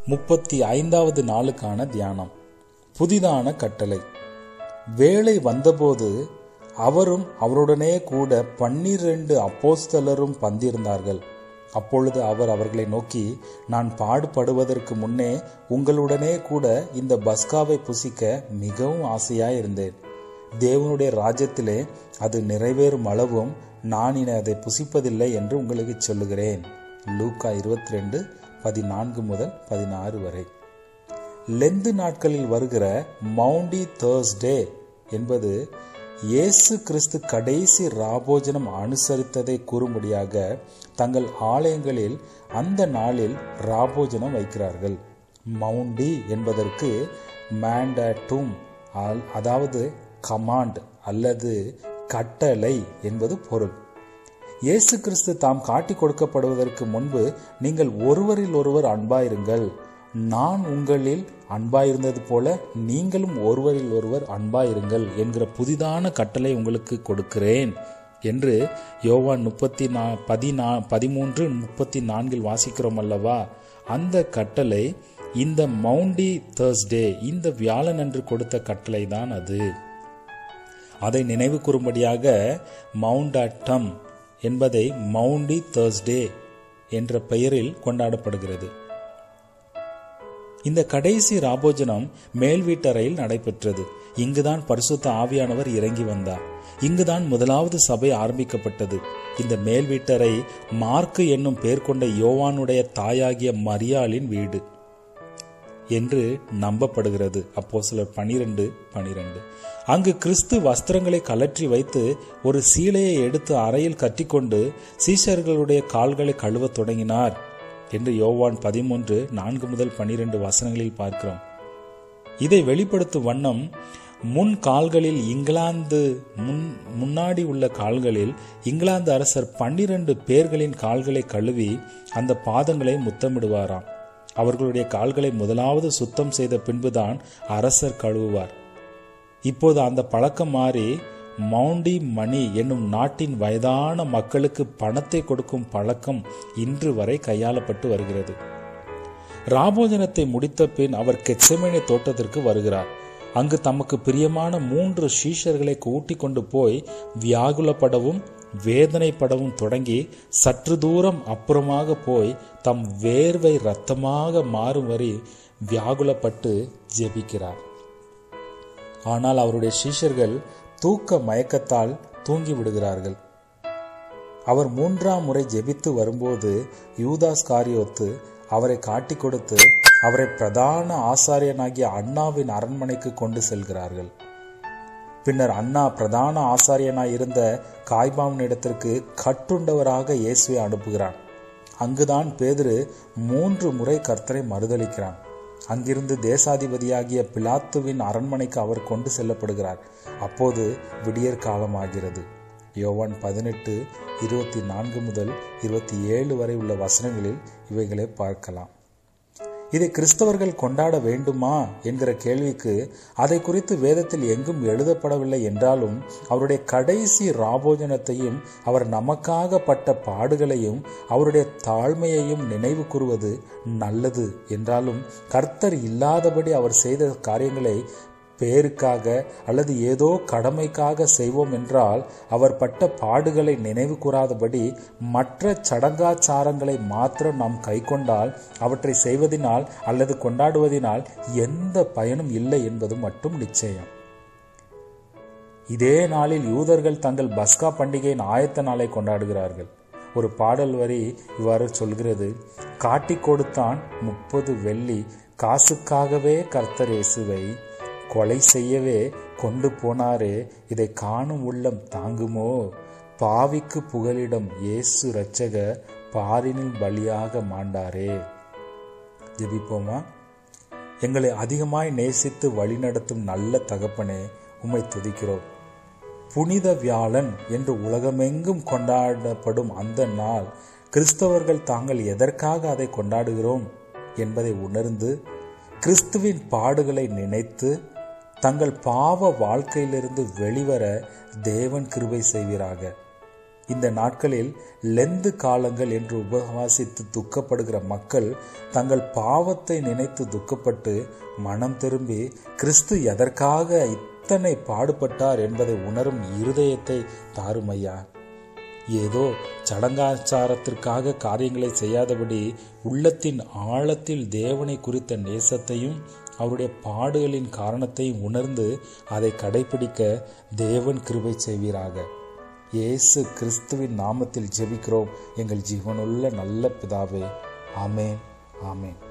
முப்பத்தி ஐந்தாவது நாளுக்கான தியானம் புதிதான கட்டளை வேலை வந்தபோது அவரும் அவருடனே கூட பன்னிரண்டு அப்போஸ்தலரும் பந்திருந்தார்கள் அப்பொழுது அவர் அவர்களை நோக்கி நான் பாடுபடுவதற்கு முன்னே உங்களுடனே கூட இந்த பஸ்காவை புசிக்க மிகவும் ஆசையாயிருந்தேன் தேவனுடைய ராஜ்யத்திலே அது நிறைவேறும் அளவும் நான் இனி அதை புசிப்பதில்லை என்று உங்களுக்கு சொல்லுகிறேன் லூக்கா இருபத்தி ரெண்டு பதினான்கு முதல் பதினாறு வரை லெந்து நாட்களில் வருகிற மவுண்டி தேர்ஸ்டே என்பது இயேசு கிறிஸ்து கடைசி ராபோஜனம் அனுசரித்ததை கூறும்படியாக தங்கள் ஆலயங்களில் அந்த நாளில் ராபோஜனம் வைக்கிறார்கள் மவுண்டி என்பதற்கு மேண்டட்டும் அதாவது கமாண்ட் அல்லது கட்டளை என்பது பொருள் இயேசு கிறிஸ்து தாம் காட்டி கொடுக்கப்படுவதற்கு முன்பு நீங்கள் ஒருவரில் ஒருவர் அன்பாயிருங்கள் நான் உங்களில் அன்பாயிருந்தது போல நீங்களும் ஒருவரில் ஒருவர் அன்பாயிருங்கள் என்கிற புதிதான கட்டளை உங்களுக்கு கொடுக்கிறேன் என்று யோவான் முப்பத்தி நா பதினா பதிமூன்று முப்பத்தி நான்கில் வாசிக்கிறோம் அல்லவா அந்த கட்டளை இந்த மவுண்டி தேர்ஸ்டே இந்த வியாழன் அன்று கொடுத்த கட்டளை தான் அது அதை நினைவு கூறும்படியாக மவுண்ட் அட்டம் என்பதை மவுண்டி தேர்ஸ்டே என்ற பெயரில் கொண்டாடப்படுகிறது இந்த கடைசி ராபோஜனம் மேல் வீட்டறையில் நடைபெற்றது இங்குதான் பரிசுத்த ஆவியானவர் இறங்கி வந்தார் இங்குதான் முதலாவது சபை ஆரம்பிக்கப்பட்டது இந்த மேல் வீட்டறை மார்க்கு என்னும் பெயர் கொண்ட யோவானுடைய தாயாகிய மரியாளின் வீடு என்று நம்பப்படுகிறது அப்போ சிலர் பனிரெண்டு பனிரெண்டு அங்கு கிறிஸ்து வஸ்திரங்களை கலற்றி வைத்து ஒரு சீலையை எடுத்து அறையில் கட்டிக்கொண்டு சீஷர்களுடைய கால்களை கழுவத் தொடங்கினார் என்று யோவான் பதிமூன்று நான்கு முதல் பனிரெண்டு வசனங்களில் பார்க்கிறோம் இதை வெளிப்படுத்தும் வண்ணம் முன் கால்களில் இங்கிலாந்து முன் முன்னாடி உள்ள கால்களில் இங்கிலாந்து அரசர் பன்னிரண்டு பேர்களின் கால்களை கழுவி அந்த பாதங்களை முத்தமிடுவாராம் அவர்களுடைய கால்களை முதலாவது சுத்தம் செய்த பின்புதான் அரசர் கழுவுவார் இப்போது அந்த பழக்கம் மாறி மவுண்டி மணி என்னும் நாட்டின் வயதான மக்களுக்கு பணத்தை கொடுக்கும் பழக்கம் இன்று வரை கையாளப்பட்டு வருகிறது ராபோஜனத்தை முடித்த பின் அவர் கெச்சமேனி தோட்டத்திற்கு வருகிறார் அங்கு தமக்கு பிரியமான மூன்று ஷீஷர்களை கூட்டிக் கொண்டு போய் வியாகுலப்படவும் வேதனைப்படவும் தொடங்கி சற்று தூரம் அப்புறமாக போய் தம் வேர்வை ரத்தமாக மாறும் வரை வியாகுலப்பட்டு ஜெபிக்கிறார் ஆனால் அவருடைய சீஷர்கள் தூக்க மயக்கத்தால் தூங்கி விடுகிறார்கள் அவர் மூன்றாம் முறை ஜெபித்து வரும்போது யூதாஸ் காரியோத்து அவரை காட்டிக் கொடுத்து அவரை பிரதான ஆசாரியனாகிய அண்ணாவின் அரண்மனைக்கு கொண்டு செல்கிறார்கள் பின்னர் அண்ணா பிரதான ஆசாரியனாய் இருந்த காய்பாவின் இடத்திற்கு கட்டுண்டவராக இயேசுவை அனுப்புகிறான் அங்குதான் பேதுரு மூன்று முறை கர்த்தரை மறுதளிக்கிறான் அங்கிருந்து தேசாதிபதியாகிய பிலாத்துவின் அரண்மனைக்கு அவர் கொண்டு செல்லப்படுகிறார் அப்போது விடியற் காலமாகிறது யோவான் பதினெட்டு இருபத்தி நான்கு முதல் இருபத்தி ஏழு வரை உள்ள வசனங்களில் இவைகளை பார்க்கலாம் இதை கிறிஸ்தவர்கள் கொண்டாட வேண்டுமா என்கிற கேள்விக்கு அதை குறித்து வேதத்தில் எங்கும் எழுதப்படவில்லை என்றாலும் அவருடைய கடைசி ராபோஜனத்தையும் அவர் நமக்காக பட்ட பாடுகளையும் அவருடைய தாழ்மையையும் நினைவு கூறுவது நல்லது என்றாலும் கர்த்தர் இல்லாதபடி அவர் செய்த காரியங்களை பேருக்காக அல்லது ஏதோ கடமைக்காக செய்வோம் என்றால் அவர் பட்ட பாடுகளை நினைவு கூறாதபடி மற்ற சடங்காச்சாரங்களை மாத்திரம் நாம் கை கொண்டால் அவற்றை செய்வதனால் அல்லது கொண்டாடுவதனால் எந்த பயனும் இல்லை என்பது மட்டும் நிச்சயம் இதே நாளில் யூதர்கள் தங்கள் பஸ்கா பண்டிகையின் ஆயத்த நாளை கொண்டாடுகிறார்கள் ஒரு பாடல் வரி இவ்வாறு சொல்கிறது காட்டி கொடுத்தான் முப்பது வெள்ளி காசுக்காகவே கர்த்தர் இயேசுவை கொலை செய்யவே கொண்டு போனாரே இதை காணும் உள்ளம் தாங்குமோ பாவிக்கு புகலிடம் இயேசு இரட்சக பாரினில் பலியாக மாண்டாரே ஜெபிப்போமா எங்களை அதிகமாய் நேசித்து வழிநடத்தும் நல்ல தகப்பனே உம்மை துதிக்கிறோம் புனித வியாழன் என்று உலகமெங்கும் கொண்டாடப்படும் அந்த நாள் கிறிஸ்தவர்கள் தாங்கள் எதற்காக அதை கொண்டாடுகிறோம் என்பதை உணர்ந்து கிறிஸ்துவின் பாடுகளை நினைத்து தங்கள் பாவ வாழ்க்கையிலிருந்து வெளிவர தேவன் கிருபை செய்வீராக இந்த நாட்களில் லெந்து காலங்கள் என்று உபவாசித்து துக்கப்படுகிற மக்கள் தங்கள் பாவத்தை நினைத்து துக்கப்பட்டு மனம் திரும்பி கிறிஸ்து எதற்காக இத்தனை பாடுபட்டார் என்பதை உணரும் இருதயத்தை தாருமையா ஏதோ சடங்காச்சாரத்திற்காக காரியங்களை செய்யாதபடி உள்ளத்தின் ஆழத்தில் தேவனை குறித்த நேசத்தையும் அவருடைய பாடுகளின் காரணத்தையும் உணர்ந்து அதை கடைபிடிக்க தேவன் கிருபை செய்வீராக இயேசு கிறிஸ்துவின் நாமத்தில் ஜெபிக்கிறோம் எங்கள் ஜீவனுள்ள நல்ல பிதாவே ஆமேன் ஆமேன்